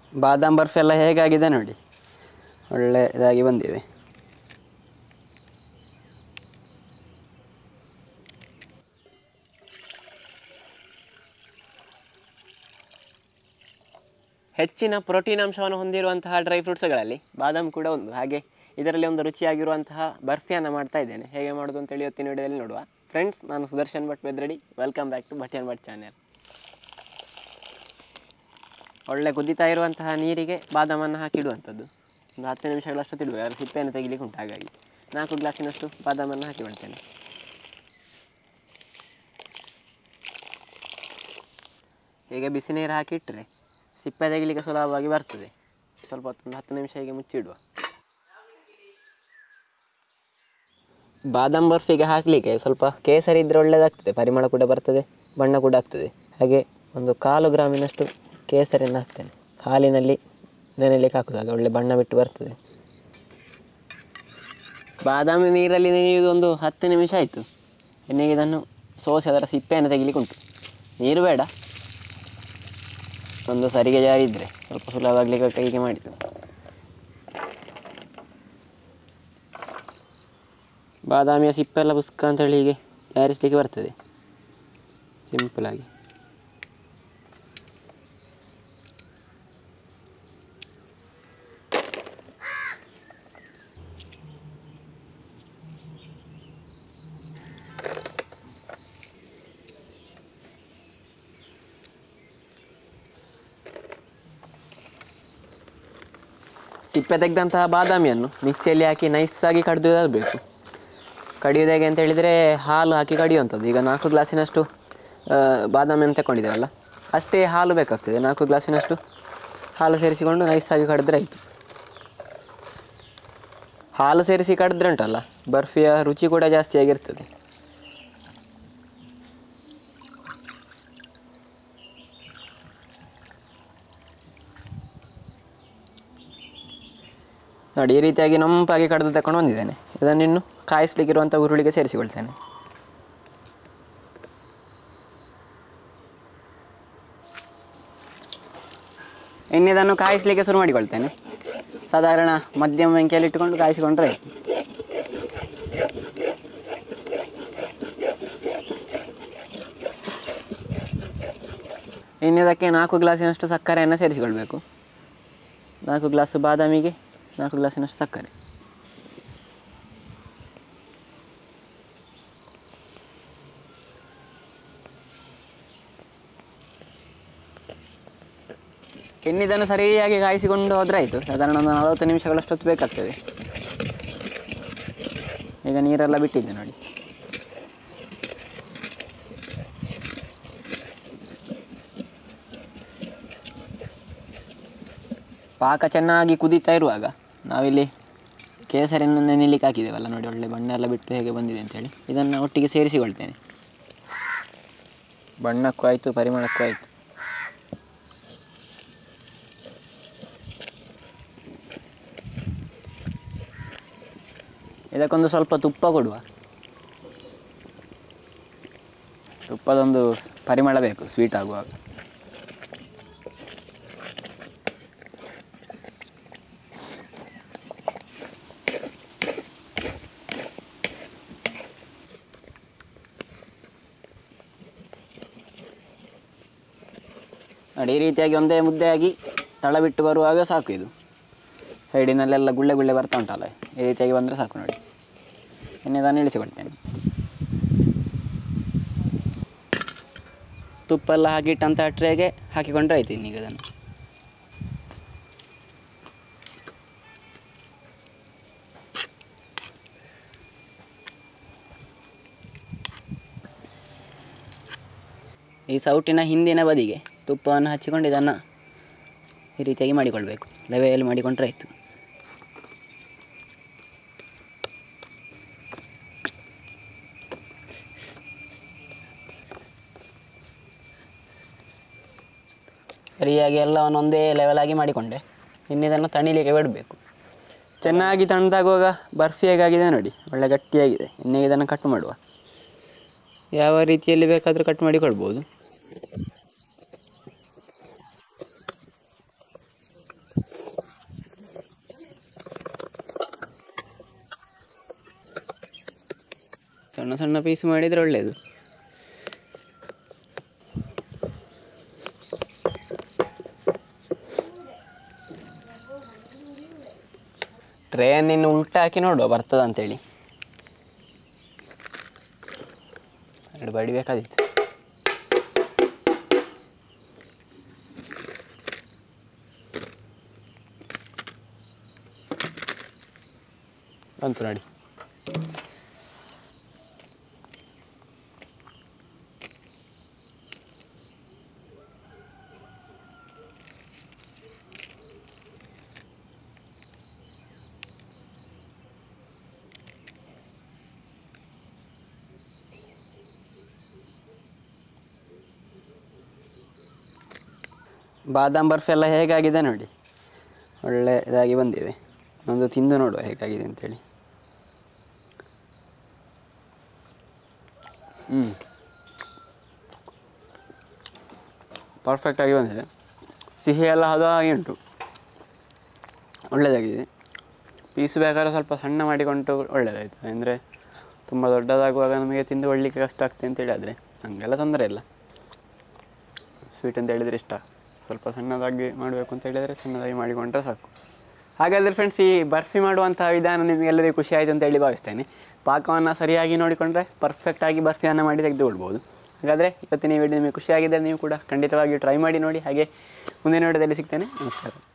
ಬಾದಾಮ್ ಬರ್ಫಿ ಎಲ್ಲ ಹೇಗಾಗಿದೆ ನೋಡಿ ಒಳ್ಳೆ ಇದಾಗಿ ಬಂದಿದೆ ಹೆಚ್ಚಿನ ಪ್ರೋಟೀನ್ ಅಂಶವನ್ನು ಹೊಂದಿರುವಂತಹ ಡ್ರೈ ಫ್ರೂಟ್ಸ್ಗಳಲ್ಲಿ ಬಾದಾಮ್ ಕೂಡ ಒಂದು ಹಾಗೆ ಇದರಲ್ಲಿ ಒಂದು ರುಚಿಯಾಗಿರುವಂತಹ ಬರ್ಫಿಯನ್ನು ಮಾಡ್ತಾ ಇದ್ದೇನೆ ಹೇಗೆ ಮಾಡೋದು ಅಂತೇಳಿ ಇವತ್ತಿನ ವಿಡಿಯೋದಲ್ಲಿ ನೋಡುವ ಫ್ರೆಂಡ್ಸ್ ನಾನು Sudarshan Bhat Bedradi welcome back to ಭಟ್ಯನ್ ಭಟ್ ಚಾನೆಲ್ ಒಳ್ಳೆ ಕುದೀತಾ ಇರುವಂತಹ ನೀರಿಗೆ ಬಾದಾಮನ್ನು ಹಾಕಿಡುವಂಥದ್ದು ಒಂದು ಹತ್ತು ನಿಮಿಷಗಳಷ್ಟು ತಿಡುವ ಅದರ ಸಿಪ್ಪೆಯನ್ನು ತೆಗಿಲಿಕ್ಕೆ ಉಂಟು ಹಾಗಾಗಿ ನಾಲ್ಕು ಗ್ಲಾಸಿನಷ್ಟು ಬಾದಾಮನ್ನು ಹಾಕಿ ಬಿಡ್ತೇನೆ ಹೀಗೆ ಬಿಸಿ ನೀರು ಹಾಕಿಟ್ಟರೆ ಸಿಪ್ಪೆ ತೆಗಿಲಿಕ್ಕೆ ಸುಲಭವಾಗಿ ಬರ್ತದೆ ಸ್ವಲ್ಪ ಹೊತ್ತೊಂದು ಹತ್ತು ನಿಮಿಷ ಹೀಗೆ ಮುಚ್ಚಿಡುವ ಬಾದಾಮ್ ಬರ್ಫಿಗೆ ಹಾಕಲಿಕ್ಕೆ ಸ್ವಲ್ಪ ಕೇಸರಿ ಇದ್ದರೆ ಒಳ್ಳೆಯದಾಗ್ತದೆ ಪರಿಮಳ ಕೂಡ ಬರ್ತದೆ ಬಣ್ಣ ಕೂಡ ಆಗ್ತದೆ ಹಾಗೆ ಒಂದು ಕಾಲು ಗ್ರಾಮಿನಷ್ಟು ಕೇಸರಿಯನ್ನು ಹಾಕ್ತೇನೆ ಹಾಲಿನಲ್ಲಿ ನೆನೆಯಲಿಕ್ಕೆ ಹಾಕೋದು ಆಗ ಒಳ್ಳೆ ಬಣ್ಣ ಬಿಟ್ಟು ಬರ್ತದೆ ಬಾದಾಮಿ ನೀರಲ್ಲಿ ನೆನೆಯುವುದು ಒಂದು ಹತ್ತು ನಿಮಿಷ ಆಯಿತು ಎಣ್ಣೆಗೆ ಇದನ್ನು ಸೋಸಿ ಅದರ ಸಿಪ್ಪೆಯನ್ನು ತೆಗಿಲಿಕ್ಕೆ ಉಂಟು ನೀರು ಬೇಡ ಒಂದು ಸರಿಗೆ ಜಾರಿ ಇದ್ದರೆ ಸ್ವಲ್ಪ ಸುಲಭವಾಗಲಿಕ್ಕೆ ಕೈಗೆ ಮಾಡಿದ್ದು ಬಾದಾಮಿಯ ಸಿಪ್ಪೆಲ್ಲ ಪುಸ್ಕ ಅಂತೇಳಿ ಹೀಗೆ ತಯಾರಿಸಲಿಕ್ಕೆ ಬರ್ತದೆ ಸಿಂಪಲಾಗಿ ಸಿಪ್ಪೆ ತೆಗೆದಂತಹ ಬಾದಾಮಿಯನ್ನು ಮಿಕ್ಸಿಯಲ್ಲಿ ಹಾಕಿ ನೈಸಾಗಿ ಕಡಿದು ಇರಬೇಕು ಕಡಿಯೋದು ಹೇಗೆ ಅಂತ ಹೇಳಿದರೆ ಹಾಲು ಹಾಕಿ ಕಡಿಯುವಂಥದ್ದು ಈಗ ನಾಲ್ಕು ಗ್ಲಾಸಿನಷ್ಟು ಆ, ಬಾದಾಮಿಯನ್ನು ತಗೊಂಡಿದ್ದೇವಲ್ಲ ಅಷ್ಟೇ ಹಾಲು ಬೇಕಾಗ್ತದೆ ನಾಲ್ಕು ಗ್ಲಾಸಿನಷ್ಟು ಹಾಲು ಸೇರಿಸಿಕೊಂಡು ನೈಸಾಗಿ ಕಡಿದ್ರೆ ಆಯಿತು ಹಾಲು ಸೇರಿಸಿ ಕಡಿದ್ರೆ ಉಂಟಲ್ಲ ಬರ್ಫಿಯ ರುಚಿ ಕೂಡ ಜಾಸ್ತಿ ಆಗಿರ್ತದೆ ನೋಡಿ ಈ ರೀತಿಯಾಗಿ ನಂಪಾಗಿ ಕಡಿದು ತಕೊಂಡು ಬಂದಿದ್ದೇನೆ ಇದನ್ನು ಇನ್ನು ಕಾಯಿಸ್ಲಿಕ್ಕಿರುವಂಥ ಉರುಳಿಗೆ ಸೇರಿಸಿಕೊಳ್ತೇನೆ ಇನ್ನು ಇದನ್ನು ಕಾಯಿಸಲಿಕ್ಕೆ ಶುರು ಮಾಡಿಕೊಳ್ತೇನೆ ಸಾಧಾರಣ ಮಧ್ಯಮ ಬೆಂಕಿಯಲ್ಲಿ ಇಟ್ಟುಕೊಂಡು ಕಾಯಿಸಿಕೊಂಡ್ರೆ ಆಯ್ತು ಇನ್ನು ಇದಕ್ಕೆ ನಾಲ್ಕು ಗ್ಲಾಸಿನಷ್ಟು ಸಕ್ಕರೆಯನ್ನು ಸೇರಿಸಿಕೊಳ್ಬೇಕು ನಾಲ್ಕು ಗ್ಲಾಸ್ ಬಾದಾಮಿಗೆ ನಾಲ್ಕು ಗ್ಲಾಸಿನಷ್ಟು ಸಕ್ಕರೆ ಇನ್ನಿದನ್ನು ಸರಿಯಾಗಿ ಕಾಯಿಸಿಕೊಂಡು ಹೋದ್ರೆ ಆಯಿತು ಸಾಧಾರಣ ಒಂದು ನಲವತ್ತು ನಿಮಿಷಗಳಷ್ಟೊತ್ತು ಬೇಕಾಗ್ತದೆ ಈಗ ನೀರೆಲ್ಲ ಬಿಟ್ಟಿದ್ದೆ ನೋಡಿ ಪಾಕ ಚೆನ್ನಾಗಿ ಕುದೀತಾ ಇರುವಾಗ ನಾವಿಲ್ಲಿ ಕೇಸರಿಯನ್ನು ನೆನೆಲಿಕ್ಕೆ ಹಾಕಿದ್ದೇವಲ್ಲ ನೋಡಿ ಒಳ್ಳೆ ಬಣ್ಣ ಎಲ್ಲ ಬಿಟ್ಟು ಹೇಗೆ ಬಂದಿದೆ ಅಂತೇಳಿ ಇದನ್ನು ಒಟ್ಟಿಗೆ ಸೇರಿಸಿಕೊಳ್ತೇನೆ ಬಣ್ಣಕ್ಕೂ ಆಯಿತು ಪರಿಮಳಕ್ಕೂ ಆಯಿತು ಇದಕ್ಕೊಂದು ಸ್ವಲ್ಪ ತುಪ್ಪ ಕೊಡುವ ತುಪ್ಪದೊಂದು ಪರಿಮಳ ಬೇಕು ಸ್ವೀಟ್ ಆಗುವಾಗ ನೋಡಿ ಈ ರೀತಿಯಾಗಿ ಒಂದೇ ಮುದ್ದೆಯಾಗಿ ತಳ ಬಿಟ್ಟು ಬರುವಾಗ ಸಾಕು ಇದು ಸೈಡಿನಲ್ಲೆಲ್ಲ ಗುಳ್ಳೆ ಗುಳ್ಳೆ ಬರ್ತಾ ಉಂಟಲ್ಲ ಈ ರೀತಿಯಾಗಿ ಬಂದರೆ ಸಾಕು ನೋಡಿ ಇನ್ನು ಇದನ್ನು ಇಳಿಸಿಕೊಳ್ತೇನೆ ತುಪ್ಪ ಎಲ್ಲ ಹಾಕಿಟ್ಟಂಥ ಟ್ರೇಗೆ ಹಾಕಿಕೊಂಡ್ರೆ ಆಯ್ತು ಇನ್ನೀಗ ಅದನ್ನು ಈ ಸೌಟಿನ ಹಿಂದಿನ ಬದಿಗೆ ತುಪ್ಪವನ್ನು ಹಚ್ಚಿಕೊಂಡು ಇದನ್ನು ಈ ರೀತಿಯಾಗಿ ಮಾಡಿಕೊಳ್ಬೇಕು ಲೆವೆಯಲ್ಲಿ ಮಾಡಿಕೊಂಡ್ರೆ ಆಯಿತು ಸರಿಯಾಗಿ ಎಲ್ಲವನ್ನು ಒಂದೇ ಲೆವೆಲಾಗಿ ಮಾಡಿಕೊಂಡೆ ಇನ್ನಿದನ್ನು ತಣಿಲಿಕ್ಕೆ ಬಿಡಬೇಕು ಚೆನ್ನಾಗಿ ತಣ್ಣದಾಗುವಾಗ ಬರ್ಫಿ ಹೇಗಾಗಿದೆ ನೋಡಿ ಒಳ್ಳೆ ಗಟ್ಟಿಯಾಗಿದೆ ಇನ್ನೇ ಇದನ್ನು ಕಟ್ ಮಾಡುವ ಯಾವ ರೀತಿಯಲ್ಲಿ ಬೇಕಾದರೂ ಕಟ್ ಮಾಡಿ ಕೊಡ್ಬೋದು ಸಣ್ಣ ಸಣ್ಣ ಪೀಸ್ ಮಾಡಿದರೆ ಒಳ್ಳೆಯದು ಟ್ರೇನ್ ಇನ್ನು ಉಲ್ಟಾ ಹಾಕಿ ನೋಡುವ ಬರ್ತದ ಅಂತೇಳಿ ಎರಡು ಬಡಿಬೇಕಾದಿತ್ತು ಬಂತು ನೋಡಿ ಬಾದಾಮ್ ಬರ್ಫಿ ಎಲ್ಲ ಹೇಗಾಗಿದೆ ನೋಡಿ ಒಳ್ಳೆ ಇದಾಗಿ ಬಂದಿದೆ ಒಂದು ತಿಂದು ನೋಡುವ ಹೇಗಾಗಿದೆ ಅಂತೇಳಿ ಹ್ಞೂ ಪರ್ಫೆಕ್ಟಾಗಿ ಬಂದಿದೆ ಸಿಹಿ ಎಲ್ಲ ಹದವಾಗಿ ಉಂಟು ಒಳ್ಳೆಯದಾಗಿದೆ ಪೀಸ್ ಬೇಕಾದ್ರೆ ಸ್ವಲ್ಪ ಸಣ್ಣ ಮಾಡಿಕೊಂಡು ಒಳ್ಳೆಯದಾಯಿತು ಅಂದರೆ ತುಂಬ ದೊಡ್ಡದಾಗುವಾಗ ನಮಗೆ ತಿಂದು ಒಳ್ಳಿಕ್ಕೆ ಕಷ್ಟ ಆಗ್ತದೆ ಅಂತೇಳಿ ಆದರೆ ಹಂಗೆಲ್ಲ ತೊಂದರೆ ಇಲ್ಲ ಸ್ವೀಟ್ ಅಂತ ಹೇಳಿದರೆ ಇಷ್ಟ ಸ್ವಲ್ಪ ಸಣ್ಣದಾಗಿ ಮಾಡಬೇಕು ಅಂತ ಹೇಳಿದರೆ ಸಣ್ಣದಾಗಿ ಮಾಡಿಕೊಂಡ್ರೆ ಸಾಕು ಹಾಗಾದರೆ ಫ್ರೆಂಡ್ಸ್ ಈ ಬರ್ಫಿ ಮಾಡುವಂತಹ ವಿಧಾನ ನಿಮಗೆಲ್ಲರಿಗೂ ಖುಷಿ ಆಯಿತು ಅಂತ ಹೇಳಿ ಭಾವಿಸ್ತೇನೆ ಪಾಕವನ್ನು ಸರಿಯಾಗಿ ನೋಡಿಕೊಂಡ್ರೆ ಪರ್ಫೆಕ್ಟಾಗಿ ಬರ್ಫಿಯನ್ನು ಮಾಡಿ ತೆಗೆದುಕೊಳ್ಬೋದು ಹಾಗಾದರೆ ಇವತ್ತಿನ ಈ ವಿಡಿಯೋ ನಿಮಗೆ ಖುಷಿಯಾಗಿದ್ದರೆ ನೀವು ಕೂಡ ಖಂಡಿತವಾಗಿ ಟ್ರೈ ಮಾಡಿ ನೋಡಿ ಹಾಗೆ ಮುಂದಿನ ವಿಡಿಯೋದಲ್ಲಿ ಸಿಗ್ತೇನೆ ನಮಸ್ಕಾರ